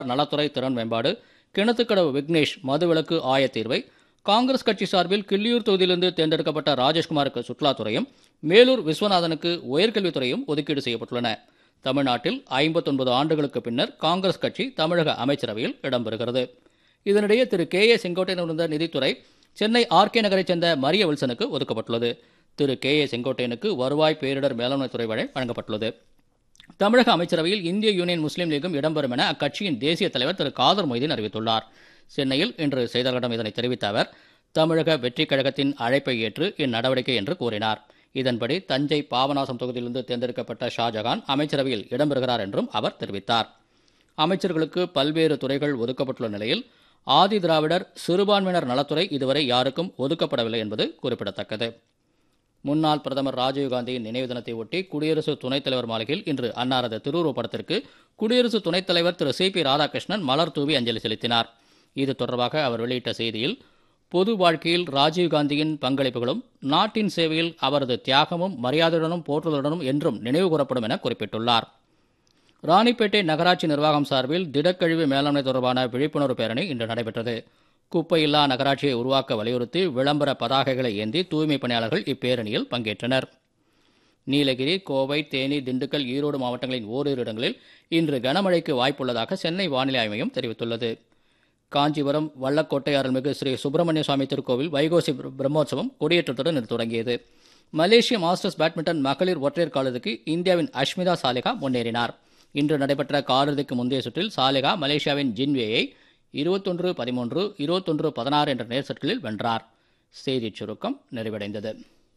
நலத்துறை திறன் மேம்பாடு கிணத்துக்கடவு விக்னேஷ் மதுவிலக்கு ஆயத்தீர்வை காங்கிரஸ் கட்சி சார்பில் கிள்ளியூர் தொகுதியிலிருந்து தேர்ந்தெடுக்கப்பட்ட ராஜேஷ்குமாருக்கு சுற்றுலாத்துறையும் மேலூர் விஸ்வநாதனுக்கு உயர்கல்வித்துறையும் ஒதுக்கீடு செய்யப்பட்டுள்ளன தமிழ்நாட்டில் ஐம்பத்தொன்பது ஆண்டுகளுக்கு பின்னர் காங்கிரஸ் கட்சி தமிழக அமைச்சரவையில் இடம்பெறுகிறது இதனிடையே திரு கே ஏ செங்கோட்டையன் இருந்த நிதித்துறை சென்னை ஆர்கே நகரைச் சேர்ந்த மரிய வில்சனுக்கு ஒதுக்கப்பட்டுள்ளது திரு கே ஏ செங்கோட்டையனுக்கு வருவாய் பேரிடர் மேலாண்மைத்துறை வழி வழங்கப்பட்டுள்ளது தமிழக அமைச்சரவையில் இந்திய யூனியன் முஸ்லீம் லீகும் இடம்பெறும் என அக்கட்சியின் தேசிய தலைவர் திரு காதர் மொய்தீன் அறிவித்துள்ளார் சென்னையில் இன்று செய்தியாளர்களிடம் இதனை தெரிவித்த அவர் தமிழக வெற்றிக் கழகத்தின் அழைப்பை ஏற்று இந்நடவடிக்கை என்று கூறினார் இதன்படி தஞ்சை பாபநாசம் தொகுதியிலிருந்து தேர்ந்தெடுக்கப்பட்ட ஷாஜகான் அமைச்சரவையில் இடம்பெறுகிறார் என்றும் அவர் தெரிவித்தார் அமைச்சர்களுக்கு பல்வேறு துறைகள் ஒதுக்கப்பட்டுள்ள நிலையில் ஆதி திராவிடர் சிறுபான்மையினர் நலத்துறை இதுவரை யாருக்கும் ஒதுக்கப்படவில்லை என்பது குறிப்பிடத்தக்கது முன்னாள் பிரதமர் ராஜீவ்காந்தியின் நினைவு தினத்தை ஒட்டி குடியரசு துணைத் தலைவர் மாளிகையில் இன்று அன்னாரது திருவுருவப் படத்திற்கு குடியரசு துணைத் தலைவர் திரு சி பி ராதாகிருஷ்ணன் மலர் தூவி அஞ்சலி செலுத்தினார் இது தொடர்பாக அவர் வெளியிட்ட செய்தியில் பொது வாழ்க்கையில் ராஜீவ்காந்தியின் பங்களிப்புகளும் நாட்டின் சேவையில் அவரது தியாகமும் மரியாதையுடனும் போற்றுதலுடனும் என்றும் நினைவு கூறப்படும் என குறிப்பிட்டுள்ளார் ராணிப்பேட்டை நகராட்சி நிர்வாகம் சார்பில் திடக்கழிவு மேலாண்மை தொடர்பான விழிப்புணர்வு பேரணி இன்று நடைபெற்றது குப்பையில்லா நகராட்சியை உருவாக்க வலியுறுத்தி விளம்பர பதாகைகளை ஏந்தி தூய்மை பணியாளர்கள் இப்பேரணியில் பங்கேற்றனர் நீலகிரி கோவை தேனி திண்டுக்கல் ஈரோடு மாவட்டங்களின் ஓரிரு இடங்களில் இன்று கனமழைக்கு வாய்ப்புள்ளதாக சென்னை வானிலை ஆய்வு மையம் தெரிவித்துள்ளது காஞ்சிபுரம் வல்லக்கோட்டை அருள்மிகு ஸ்ரீ சுப்பிரமணிய சுவாமி திருக்கோவில் வைகோசி பிரம்மோற்சவம் கொடியேற்றத்துடன் இன்று தொடங்கியது மலேசிய மாஸ்டர்ஸ் பேட்மிண்டன் மகளிர் ஒற்றையர் காலிறுதிக்கு இந்தியாவின் அஷ்மிதா சாலிகா முன்னேறினார் இன்று நடைபெற்ற காலிறுதிக்கு முந்தைய சுற்றில் சாலிகா மலேசியாவின் ஜின்வேயை இருபத்தொன்று பதிமூன்று இருபத்தொன்று பதினாறு என்ற நேர் செட்களில் வென்றார் செய்திச் சுருக்கம் நிறைவடைந்தது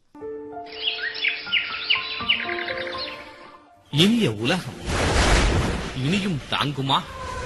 இனிய உலகம் இனியும் தாங்குமா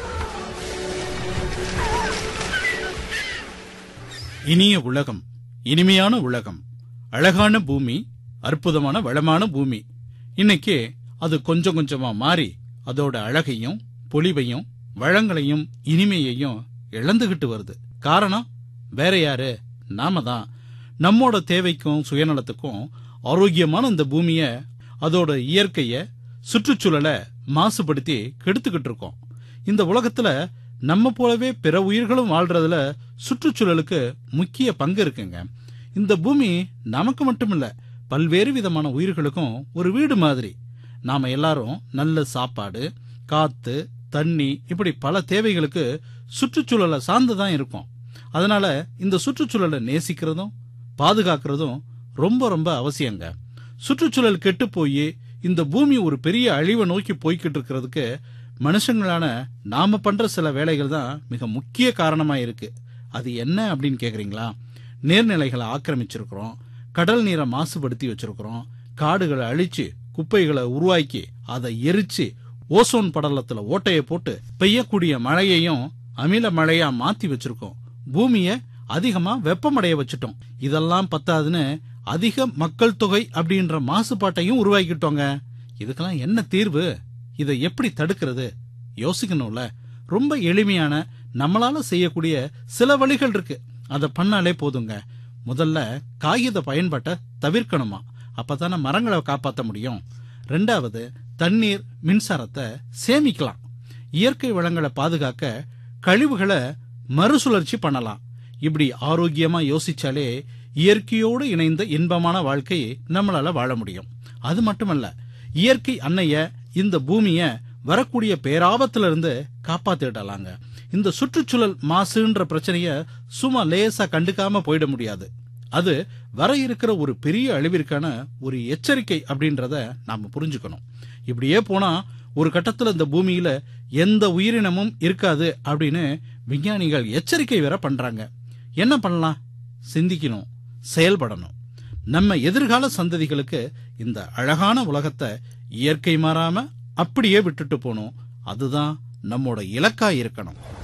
இனிய உலகம் இனிமையான உலகம் அழகான பூமி அற்புதமான வளமான பூமி இன்னைக்கு அது கொஞ்சம் கொஞ்சமா மாறி அதோட அழகையும் பொலிவையும் வளங்களையும் இனிமையையும் இழந்துகிட்டு வருது காரணம் வேற யாரு நாம தான் நம்மோட தேவைக்கும் சுயநலத்துக்கும் ஆரோக்கியமான இந்த பூமிய அதோட இயற்கைய சுற்றுச்சூழலை மாசுபடுத்தி கெடுத்துக்கிட்டு இருக்கோம் இந்த உலகத்துல நம்ம போலவே பிற உயிர்களும் வாழ்றதுல சுற்றுச்சூழலுக்கு முக்கிய பங்கு இருக்குங்க இந்த பூமி நமக்கு மட்டும் இல்ல பல்வேறு விதமான உயிர்களுக்கும் ஒரு வீடு மாதிரி நாம எல்லாரும் நல்ல சாப்பாடு காத்து தண்ணி இப்படி பல தேவைகளுக்கு சுற்றுச்சூழலை சார்ந்துதான் இருக்கோம் அதனால இந்த சுற்றுச்சூழலை நேசிக்கிறதும் பாதுகாக்கிறதும் ரொம்ப ரொம்ப அவசியங்க சுற்றுச்சூழல் கெட்டு போய் இந்த பூமி ஒரு பெரிய அழிவை நோக்கி போய்கிட்டு இருக்கிறதுக்கு மனுஷங்களான நாம பண்ற சில வேலைகள் தான் மிக முக்கிய காரணமா இருக்கு அது என்ன அப்படின்னு கேக்குறீங்களா நீர்நிலைகளை ஆக்கிரமிச்சிருக்கிறோம் கடல் நீரை மாசுபடுத்தி வச்சிருக்கிறோம் காடுகளை அழிச்சு குப்பைகளை உருவாக்கி அதை எரிச்சு ஓசோன் படலத்துல ஓட்டைய போட்டு பெய்யக்கூடிய மழையையும் அமில மழையா மாத்தி வச்சிருக்கோம் பூமிய அதிகமா வெப்பமடைய வச்சுட்டோம் இதெல்லாம் பத்தாதுன்னு அதிக மக்கள் தொகை அப்படின்ற மாசுபாட்டையும் உருவாக்கிட்டோங்க இதுக்கெல்லாம் என்ன தீர்வு இதை எப்படி தடுக்கிறது யோசிக்கணும்ல ரொம்ப எளிமையான நம்மளால செய்யக்கூடிய சில வழிகள் இருக்கு அதை பண்ணாலே போதுங்க முதல்ல காகித பயன்பாட்டை தவிர்க்கணுமா அப்பதானே மரங்களை காப்பாற்ற முடியும் ரெண்டாவது தண்ணீர் மின்சாரத்தை சேமிக்கலாம் இயற்கை வளங்களை பாதுகாக்க கழிவுகளை மறுசுழற்சி பண்ணலாம் இப்படி ஆரோக்கியமா யோசிச்சாலே இயற்கையோடு இணைந்த இன்பமான வாழ்க்கையை நம்மளால வாழ முடியும் அது மட்டுமல்ல இயற்கை அன்னைய இந்த பூமிய வரக்கூடிய பேராபத்துல இருந்து காப்பாத்திடலாங்க இந்த சுற்றுச்சூழல் மாசுன்ற பிரச்சனைய சும்மா லேசா கண்டுக்காம போயிட முடியாது அது வர இருக்கிற ஒரு பெரிய அழிவிற்கான ஒரு எச்சரிக்கை அப்படின்றத நாம புரிஞ்சுக்கணும் இப்படியே போனா ஒரு கட்டத்துல இந்த பூமியில எந்த உயிரினமும் இருக்காது அப்படின்னு விஞ்ஞானிகள் எச்சரிக்கை வேற பண்றாங்க என்ன பண்ணலாம் சிந்திக்கணும் செயல்படணும் நம்ம எதிர்கால சந்ததிகளுக்கு இந்த அழகான உலகத்தை இயற்கை மாறாம அப்படியே விட்டுட்டு போகணும் அதுதான் நம்மோட இலக்கா இருக்கணும்